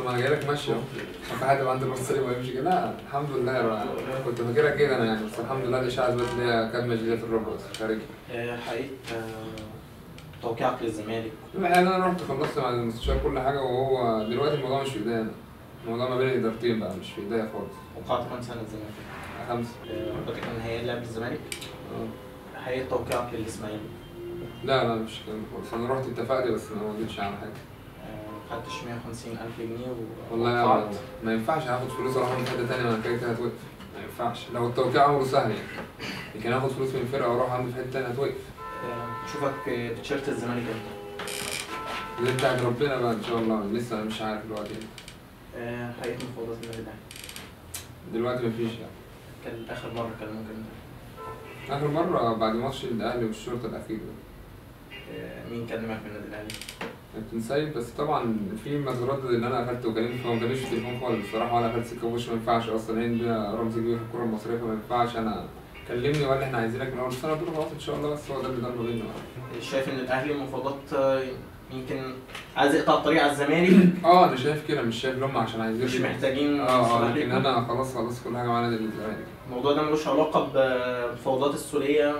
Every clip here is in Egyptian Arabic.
ما انا جاي لك ماشي اهو هو في حد يبقى عنده راس سليم ويمشي كده لا الحمد لله بقى. كنت فاكرها كده انا يعني بس الحمد لله الاشاعه اثبتت ان هي كدمه جديده في الركبه بس خارجي آه، حقيقة آه، توقيعك للزمالك يعني انا رحت خلصت مع المستشار كل حاجه وهو دلوقتي الموضوع مش في ايديا انا الموضوع ما بين الادارتين بقى مش في ايديا خالص وقعت كام سنة الزمالك؟ خمسه آه، رغبتك ان هي لعب الزمالك آه. حقيقة توقيعك للاسماعيلي لا لا مش كده خالص انا رحت اتفقت بس ما رضيتش على حاجه آه، خدتش 150 ألف جنيه و- والله يا وقعت. ولد، ما ينفعش هاخد فلوس اروح من حته تانيه ما انا كده كده هتوقف ما ينفعش لو التوقيع امره سهل يعني لكن اخد فلوس من فرقه واروح اعمل في حته تانيه هتوقف آه، نشوفك آه، بتيشيرت الزمالك امتى؟ اللي بتاعت ربنا بقى ان شاء الله لسه انا مش عارف دلوقتي آه، حقيقة مفاوضات النادي الاهلي دلوقتي مفيش يعني كان آخر مرة كلموك امتى؟ اخر مره بعد ماتش الاهلي والشرطه الاخير ده آه، مين كلمك من النادي الاهلي؟ كنت نسيب بس طبعا في متردد ان انا قفلت وكلمت فما كانش في التليفون خالص الصراحه ولا قفلت سكه وش ما ينفعش اصلا لان ده رمز كبير في الكوره المصريه فما ينفعش انا كلمني وقال لي احنا عايزينك من اول السنه قلت له خلاص ان شاء الله بس هو ده اللي دار ما بيننا شايف ان الاهلي مفاوضات آه، يمكن عايز يقطع الطريق على الزمالك اه انا شايف كده مش شايف لهم عشان عايزين مش محتاجين اه اه صلاح لكن ليكم. انا خلاص خلاص كل حاجه معانا للزمالك الموضوع ده ملوش علاقة بمفاوضات السورية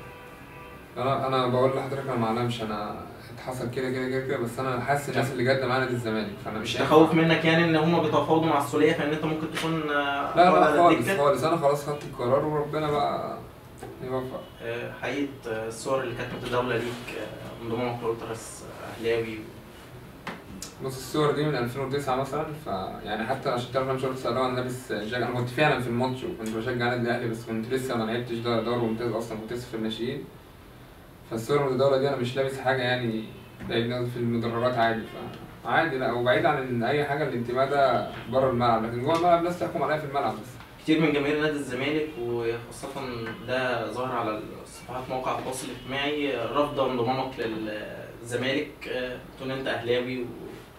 انا انا بقول لحضرتك انا ما اعلمش انا اتحصل كده كده كده كده بس انا حاسس الناس اللي جد معانا دي الزمالك فانا مش مش تخوف منك يعني ان هم بيتفاوضوا مع السورية فان انت ممكن تكون آه، لا قاعد لا على خالص الدكة؟ خالص انا خلاص خدت القرار وربنا بقى يوفق آه، حقيقة آه، الصور اللي كانت متداولة ليك آه، انضمامك لأولتراس أهلاوي بص الصور دي من 2009 مثلا فيعني حتى عشان تعرف انا مش قلت سألوه انا لابس جاكيت انا كنت فعلا في الماتش وكنت بشجع النادي الاهلي بس كنت لسه ما لعبتش دوري دوري ممتاز اصلا كنت لسه في الناشئين فالصور المتداولة دي انا مش لابس حاجه يعني لعبنا في المدرجات عادي فعادي لا وبعيد عن ان اي حاجه الانتماء ده بره الملعب لكن جوه الملعب الناس تحكم عليا في الملعب بس كتير من جماهير نادي الزمالك وخاصة ده ظهر على صفحات مواقع التواصل الاجتماعي آه، رافضة انضمامك للزمالك آه، تقول انت أهلاوي و...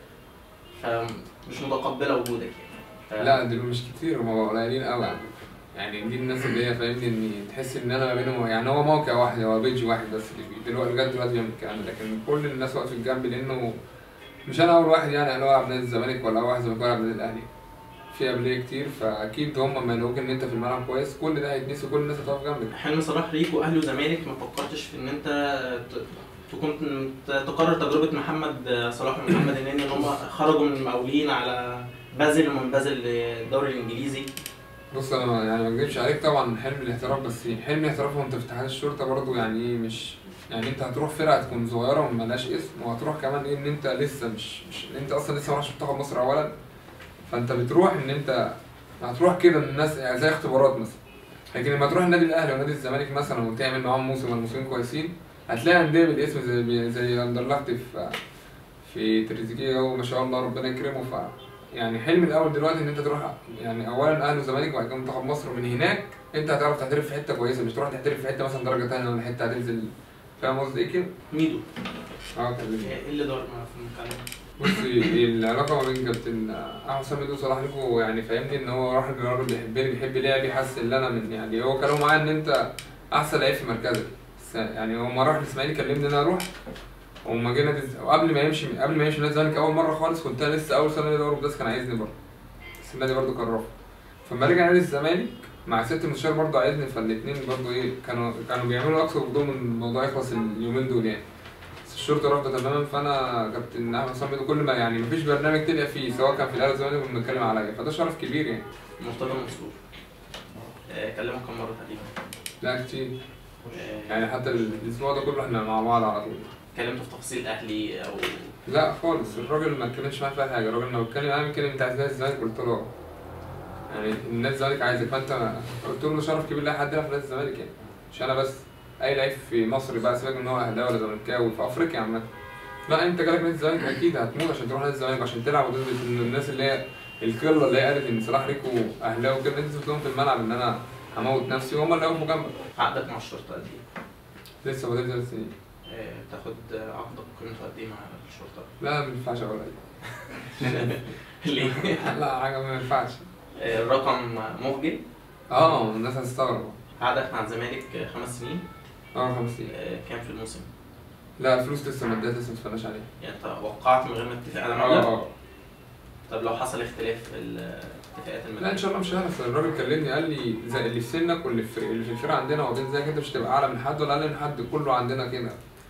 فمش متقبلة وجودك يعني ف- لا دول مش كتير هم قليلين قوي على فكرة. يعني دي الناس اللي هي فاهمني ان تحس ان انا ما بينهم يعني هو موقع واحد هو بيج واحد بس اللي بي- دلوقتي لغايه دلوقتي بيعمل الكلام ده لكن كل الناس واقفه جنبي لانه مش انا اول واحد يعني انا العب نادي الزمالك ولا اول واحد زملكاوي يلعب نادي الاهلي في قبليه كتير فاكيد هم ما يلاقوك ان انت في الملعب كويس كل ده هيتنسي كل الناس هتقف جنبك حلم صلاح ليك واهلي وزمالك ما فكرتش في ان انت ت- تكون ت- تكرر تجربه محمد صلاح ومحمد النني ان هم خرجوا من المقاولين على بازل ومن بازل للدوري الانجليزي بص انا يعني ما اكذبش عليك طبعا حلم الاحتراف بس حلم الاحتراف وانت في اتحاد الشرطه برضه يعني ايه مش يعني انت هتروح فرقه تكون صغيره وملهاش اسم وهتروح كمان ايه ان انت لسه مش مش انت اصلا لسه ما رحتش منتخب مصر اولا فانت بتروح ان انت هتروح كده الناس يعني زي اختبارات مثلا لكن لما تروح النادي الاهلي ونادي الزمالك مثلا وتعمل معاهم موسم ولا موسمين كويسين هتلاقي انديه بالاسم زي زي اندرلخت في في تريزيجيه هو ما شاء الله ربنا يكرمه ف يعني حلم الاول دلوقتي ان انت تروح يعني اولا اهلي وزمالك وبعد كده منتخب مصر ومن هناك انت هتعرف تحترف في حته كويسه مش تروح تحترف في حته مثلا درجه ثانيه ولا حته هتنزل فاهم قصدي ايه كده؟ ميدو اه كلمني ايه اللي دار معاه في المكالمه؟ بصي العلاقه ما بين كابتن احمد سامي دو صلاح ليكو يعني فاهمني ان هو راح راجل بيحبني بيحب لعبي حاسس ان انا من يعني هو كلامه معايا ان انت احسن لعيب في مركزك بس يعني هو لما راح الاسماعيلي كلمني ان انا اروح وما جه نادي وقبل ما يمشي قبل ما يمشي نادي الزمالك اول مره خالص كنت انا لسه اول سنه نادي دوري الممتاز كان عايزني برضه بس النادي برضه كان رافض فلما رجع نادي الزمالك مع ست مستشار برضه عايزني فالاثنين برضه ايه كانوا كانوا بيعملوا اقصى بدون الموضوع يخلص اليومين دول يعني بس الشرطه رافضه تماما فانا كابتن احمد صامد كل ما يعني مفيش برنامج تلقى فيه سواء كان في الاهلي والزمالك كنا بنتكلم عليا فده شرف كبير يعني مرتضى منصور آه، كلمك كم مره تقريبا؟ لا كتير آه، يعني حتى الاسبوع ده كله احنا مع بعض على طول اتكلمتوا في تفاصيل اهلي او لا خالص الراجل ما اتكلمش معايا في اي حاجه الراجل لما بيتكلم معايا بيتكلم انت عايز نادي الزمالك قلت له اه. يعني النادي الزمالك عايزك فانت قلت له شرف كبير لاي حد يلعب في نادي الزمالك يعني مش انا بس اي لعيب في مصر بقى سيبك ان هو اهلاوي ولا زملكاوي في افريقيا عامه لا انت جالك نادي الزمالك اكيد هتموت عشان تروح نادي الزمالك عشان تلعب وتثبت ان الناس اللي هي القله اللي هي قالت ان صلاح ريكو اهلاوي وكده انت تثبت لهم في الملعب ان انا هموت نفسي وهم اللي هيقفوا جنبك عقدك مع الشرطه قد ايه؟ لسه فاضل ثلاث سنين آه، تاخد آه، عقدك قيمته قد ايه مع الشرطه؟ لا ما ينفعش اقول ليه؟ لا حاجه ما ينفعش آه، الرقم مفجر اه الناس هتستغرب عقدك مع الزمالك آه، خمس سنين اه 50 آه، كام في الموسم؟ لا الفلوس لسه ما اديتها لسه ما اتفقناش عليها يعني انت وقعت من غير ما تتفق على اه مبلغ اه طب لو حصل اختلاف في الاتفاقات لا ان الماليه شاء الله مش هيحصل الراجل كلمني قال لي زي اللي في سنك واللي في اللي في الفرقه عندنا وبين زيك انت مش هتبقى اعلى من حد ولا اقل من حد كله عندنا كده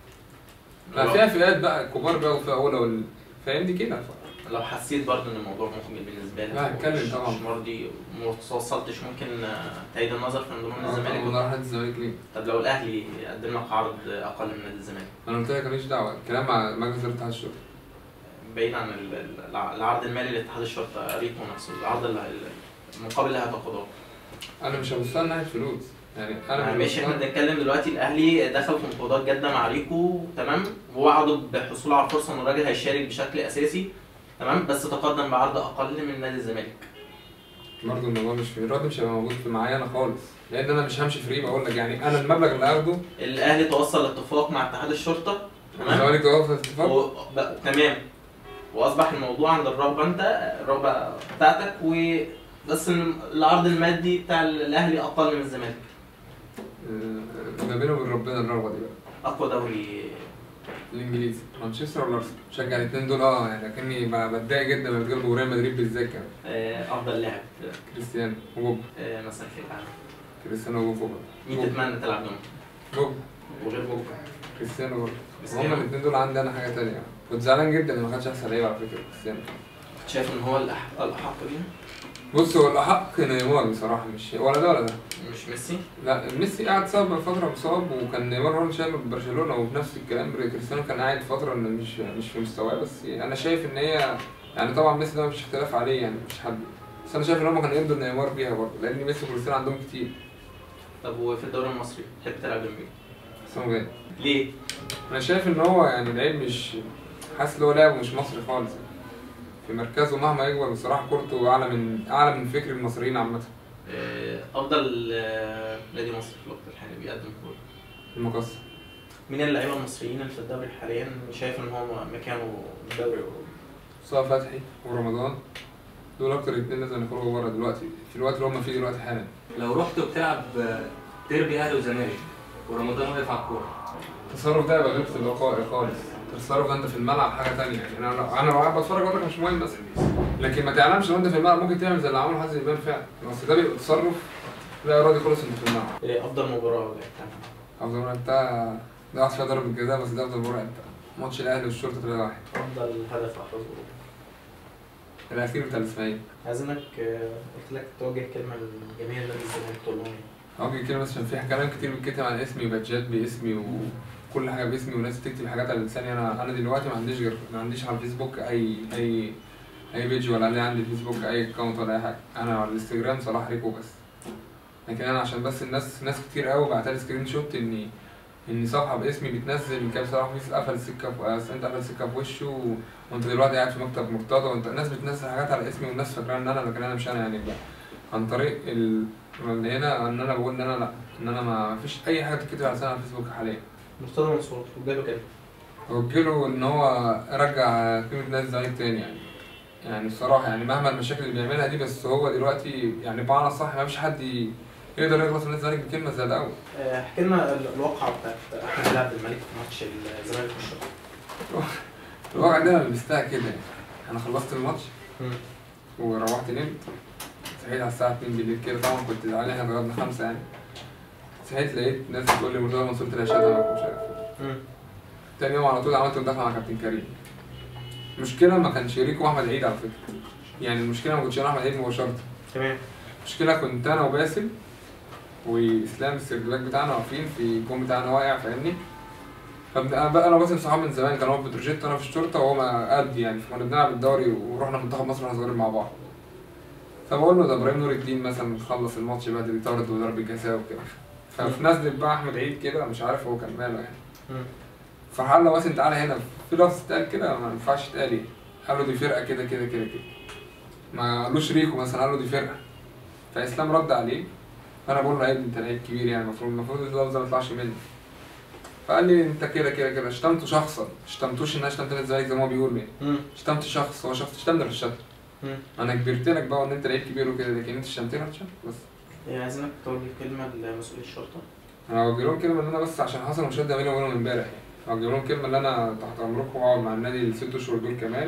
لا لو- فيها فئات بقى كبار بقى وفئه اولى وال... فاهمني كده لو حسيت برضه ان الموضوع مخجل بالنسبه لك لا، هتكلم ومش- طبعا. مش مرضي وما توصلتش ممكن آه، تعيد النظر في انضمام الزمالك انا راح نادي الزمالك ليه؟ طب لو الاهلي قدم لك عرض اقل من نادي الزمالك انا قلت لك ماليش دعوه الكلام مع مجلس اداره اتحاد الشرطه بعيد عن ال- ال- الع- العرض المالي لاتحاد الشرطه ريكو نفسه العرض اللي المقابل اللي هتاخده انا مش هبص لها ناحيه فلوس يعني انا يعني مش ماشي احنا هبص لها- بنتكلم دلوقتي الاهلي دخل في مفاوضات جاده مع ريكو تمام ووعده بالحصول على فرصه ان الراجل هيشارك بشكل اساسي تمام بس تقدم بعرض اقل من نادي الزمالك برضه الموضوع مش في الرد مش هيبقى موجود في معايا انا خالص لان انا مش همشي فري بقول لك يعني انا المبلغ اللي هاخده الاهلي توصل لاتفاق مع اتحاد الشرطه تمام الزمالك توقف الاتفاق و... ب... تمام واصبح الموضوع عند الرغبه انت الرغبه بتاعتك و بس الم- العرض المادي بتاع الاهلي اقل من الزمالك آه، ما بينه وبين ربنا الرغبه دي بقى اقوى دوري الانجليزي مانشستر ولا ارسنال بشجع الاثنين دول اه يعني لكني ب- بتضايق جدا لما بيجيبوا ريال مدريد بالذات كمان آه، افضل لاعب كريستيانو وبوب آه، مثلا في العالم كريستيانو وبوب مين تتمنى تلعب ضمن بوب وغير بوجبا كريستيانو برضه كريستيانو. هما الاثنين دول عندي انا حاجه تانية كنت زعلان جدا ان ما خدش احسن لعيب على فكره كريستيانو شايف ان هو الأح- الاحق بيه بص هو الاحق نيمار بصراحه مش ولا ده ولا ده مش ميسي لا ميسي قعد سبب فتره مصاب وكان نيمار هو اللي شايله برشلونه وفي نفس الكلام كريستيانو كان قاعد فتره انه مش مش في مستواه بس انا شايف ان هي يعني طبعا ميسي ده مفيش اختلاف عليه يعني مش حد بس انا شايف ان هم كانوا يدوا نيمار بيها برضه لان ميسي وكريستيانو عندهم كتير طب وفي الدوري المصري تحب تلعب جنب مين؟ بس هو جاي ليه؟ انا شايف ان هو يعني لعيب مش حاسس ان هو لاعب مش مصري خالص في مركزه مهما يكبر بصراحه كورته اعلى من اعلى من فكر المصريين عامه آه، افضل آه، نادي مصر في الوقت الحالي بيقدم كوره المقص مين اللعيبه المصريين اللي في الدوري حاليا شايف ان هو مكانه الدوري مصطفى فتحي ورمضان دول اكتر اتنين لازم يخرجوا بره دلوقتي في الوقت اللي هم فيه دلوقتي حالا لو رحت وبتلعب ديربي اهلي وزمالك ورمضان واقف على الكوره التصرف ده يبقى غير تلقائي خالص التصرف ده انت في الملعب حاجه تانية يعني انا لو انا لو قاعد بتفرج اقول لك مش مهم مثلا لكن ما تعلمش لو انت في الملعب ممكن تعمل زي اللي عمله حازم امام فعلا بس ده بيبقى تصرف لا ارادي خالص انت في الملعب إيه افضل مباراه لعبتها افضل مباراه بتاع ده واحد فيها ضربه جزاء بس ده افضل مباراه بتاع ماتش الاهلي والشرطه 3 1 افضل هدف احرزه الاخير بتاع الاسماعيلي عايزينك آه، قلت لك توجه كلمه لجميع نادي الزمالك تقول لهم إيه؟ اوجه كده بس عشان في كلام كتير بيتكتب عن اسمي وبادجات باسمي وكل حاجه باسمي وناس بتكتب حاجات على لساني انا انا دلوقتي ما عنديش غير ما عنديش على الفيسبوك اي اي اي بيج ولا لي عندي فيسبوك اي اكونت ولا اي حاجه انا على الانستجرام صلاح ريكو بس لكن انا عشان بس الناس ناس كتير قوي بعتلي سكرين شوت اني ان صفحه باسمي بتنزل كام صلاح فيس قفل سكه في أصل انت قفل سكه في وشه و... وانت دلوقتي قاعد في مكتب مرتضى وانت الناس بتنزل حاجات على اسمي والناس فاكره ان انا لكن انا مش انا يعني بقى. عن طريق ال... من هنا ان انا بقول ان انا لا ان انا ما فيش اي حاجه تتكتب على لساني على الفيسبوك حاليا مرتضى منصور وجاله كده اوجله ان هو رجع قيمه نادي الزمالك تاني يعني يعني الصراحه يعني مهما المشاكل اللي بيعملها دي بس هو دلوقتي يعني بمعنى صح ما فيش حد ي- يقدر يخلص من نادي الزمالك بكلمه زي الاول آه، احكي لنا ال- الواقعه بتاعت احمد عبد الملك في ماتش الزمالك والشرطه الواقع ده انا لبستها كده يعني انا خلصت الماتش وروحت نمت صحيت على الساعة 2 بالليل كده طبعا كنت زعلان احنا ضربنا خمسة يعني صحيت لقيت ناس بتقول لي مرتضى منصور طلع شتمك ومش عارف ايه مم. تاني يوم على طول عملت مداخلة مع كابتن كريم المشكلة ما كانش ريكو واحمد عيد على فكرة يعني المشكلة ما كنتش انا واحمد عيد مباشرة تمام المشكلة كنت انا وباسل واسلام السردباك بتاعنا واقفين في الجون بتاعنا واقع فاهمني فانا بقى انا وباسل صحاب من زمان كان هو في بتروجيت وانا في الشرطه وهو ما قد يعني فكنا بنلعب الدوري ورحنا منتخب مصر واحنا صغيرين مع بعض فبقول له ده ابراهيم نور الدين مثلا خلص الماتش بدري طرد وضرب جزاء وكده ففي نزلت بقى احمد عيد كده مش عارف هو كان ماله يعني مم. فقال له باسل تعالى هنا في لفظ اتقال كده ما ينفعش يتقال ايه قال له دي فرقه كده كده كده كده ما قالوش ريكو مثلا قال له دي فرقه فاسلام رد عليه فانا بقول له يا ابني انت لعيب كبير يعني المفروض المفروض اللفظ ده ما يطلعش مني فقال لي انت كده كده كده شتمته شخصا شتمتوش ان انا شتمت نادي الزمالك زي ما هو بيقول يعني مم. شتمت شخص هو شخص شتمني في الشتم مم. انا كبرت لك بقى وان انت لعيب كبير وكده لكن انت شتمتني في الشتم بس إيه، عايزينك توجه كلمه لمسؤولي الشرطه انا بوجه لهم كلمه ان انا بس عشان حصل مشاده بيني وبينهم امبارح يعني بوجه لهم كلمه ان انا تحت امركم واقعد مع النادي الست اشهر دول كمان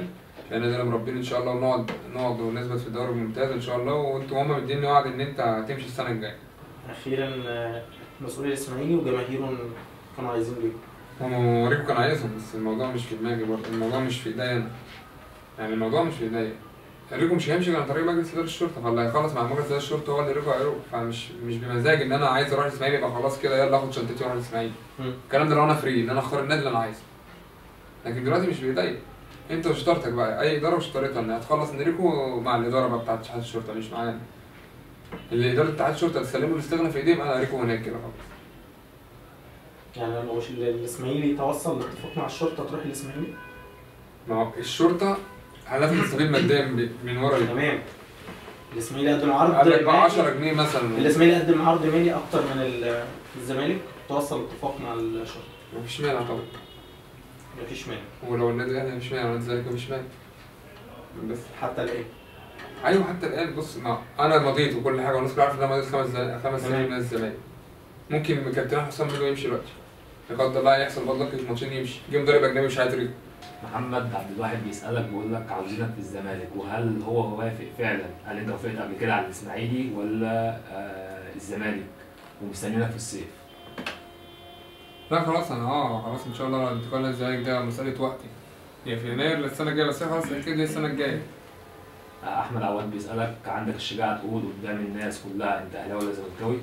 احنا دول مربين ان شاء الله ونقعد نقعد ونثبت في الدوري الممتاز ان شاء الله وانتوا هم مديني وعد ان انت هتمشي السنه الجايه اخيرا آه، مسؤولي الاسماعيلي وجماهيره كانوا عايزين ليه هم ريكو كان عايزهم بس الموضوع مش في دماغي برضه الموضوع مش في ايديا انا يعني الموضوع مش في ايديا ريكو مش هيمشي غير عن طريق مجلس اداره الشرطه فاللي هيخلص مع مجلس اداره الشرطه هو اللي ريكو هيروح فمش مش بمزاجي ان انا عايز اروح الاسماعيلي يبقى خلاص كده يلا اخد شنطتي واروح الاسماعيلي مم. الكلام ده لو انا فري ان انا اختار النادي اللي انا عايزه لكن دلوقتي مش بايديا انت وشطارتك بقى اي اداره وشطارتها ان هتخلص انريكو مع الاداره بقى بتاعت اتحاد الشرطه مش معانا اللي اداره اتحاد الشرطه تسلمه الاستغنى في ايديهم انا اريكو هناك كده خلاص يعني لو الاسماعيلي توصل لاتفاق مع الشرطه تروح الاسماعيلي ما هو الشرطه لازم تستفيد ماديا ب- من ورا ال- تمام الاسماعيلي قدم عرض قال لك بقى مالي. 10 جنيه مثلا الاسماعيلي قدم عرض مالي اكتر من ال- الزمالك توصل لاتفاق مع الشرطه مفيش مانع طبعا مفيش مانع ولو النادي الاهلي مش مانع والنادي الزمالك مش مانع بس حتى الان ايوه حتى الان بص ما انا مضيت وكل حاجه والناس كلها عارفه ان انا مضيت خمس زي- خمس سنين من نادي الزمالك ممكن كابتن حسام بدو يمشي دلوقتي لا قدر الله يحصل برضه في ماتشين يمشي جه مدرب اجنبي مش عايز ريكو محمد عبد الواحد بيسألك بيقول لك عاوزينك في الزمالك وهل هو وافق فعلا؟ هل انت وافقت قبل كده على الاسماعيلي ولا آه الزمالك ومستنيينك في الصيف؟ لا خلاص انا اه خلاص ان شاء الله انتقال للزمالك ده مساله وقتي يعني في يناير السنه الجايه بس هي خلاص اكيد هي السنه الجايه آه احمد عواد بيسألك عندك الشجاعة تقول قدام الناس كلها انت اهلاوي ولا زملكاوي؟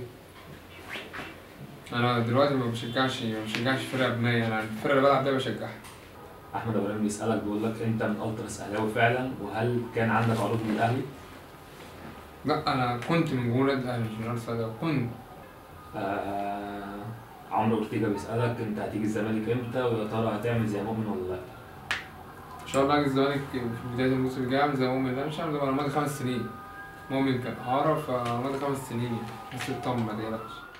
انا دلوقتي ما بشجعش ما بشجعش فرقه ابنائي انا الفرقه اللي بلعب بيها بشجعها احمد ابراهيم بيسألك بيقول لك انت من التراس اهلاوي فعلا وهل كان عندك عروض من الاهلي؟ لا انا كنت من جمهور النادي الاهلي مش من النادي السعودي كنت آه عمرو اورتيجا بيسألك انت هتيجي الزمالك امتى ويا ترى هتعمل زي مؤمن ولا لا؟ ان شاء الله هاجي الزمالك في بدايه الموسم الجاي عامل زي مؤمن لا مش عامل زي انا ماضي خمس سنين مؤمن كان اعاره فماضي خمس سنين بس اطمن ما تقلقش